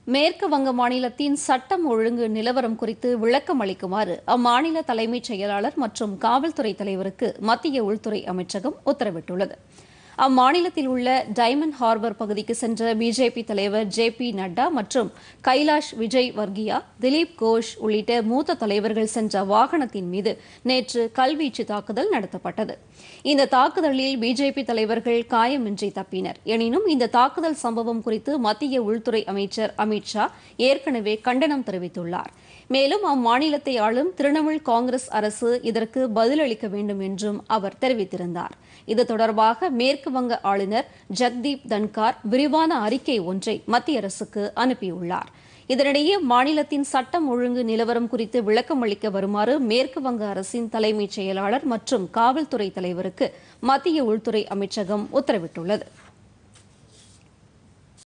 மேற்கு வங்க மாநிலத்தின் சட்டம் ஒழுங்கு நிலவரம் குறித்து விளக்கம் அளிக்குமாறு அம்மாநில தலைமைச் செயலாளர் மற்றும் காவல்துறை தலைவருக்கு மத்திய உள்துறை அமைச்சகம் உத்தரவிட்டுள்ளது அம்மாநிலத்தில் உள்ள டைமண்ட் ஹார்பர் பகுதிக்கு சென்ற பிஜேபி தலைவர் ஜே பி நட்டா மற்றும் கைலாஷ் விஜய் வர்கியா திலீப் கோஷ் உள்ளிட்ட மூத்த தலைவர்கள் சென்ற வாகனத்தின் மீது நேற்று கல்வீச்சு தாக்குதல் நடத்தப்பட்டது இந்த தாக்குதலில் பிஜேபி தலைவர்கள் காயமின்றி தப்பினர் எனினும் இந்த தாக்குதல் சம்பவம் குறித்து மத்திய உள்துறை அமைச்சர் அமித் ஷா ஏற்கனவே கண்டனம் தெரிவித்துள்ளார் மேலும் அம்மாநிலத்தை ஆளும் திரிணாமுல் காங்கிரஸ் அரசு இதற்கு பதிலளிக்க வேண்டும் என்றும் அவர் தெரிவித்திருந்தார் இது தொடர்பாக மேற்கு வங்க ஆளுநர் ஜக்தீப் தன்கார் விரிவான அறிக்கை ஒன்றை மத்திய அரசுக்கு அனுப்பியுள்ளார் இதனிடையே மாநிலத்தின் சட்டம் ஒழுங்கு நிலவரம் குறித்து விளக்கம் அளிக்க வருமாறு மேற்கு வங்க அரசின் தலைமைச் செயலாளர் மற்றும் காவல்துறை தலைவருக்கு மத்திய உள்துறை அமைச்சகம் உத்தரவிட்டுள்ளது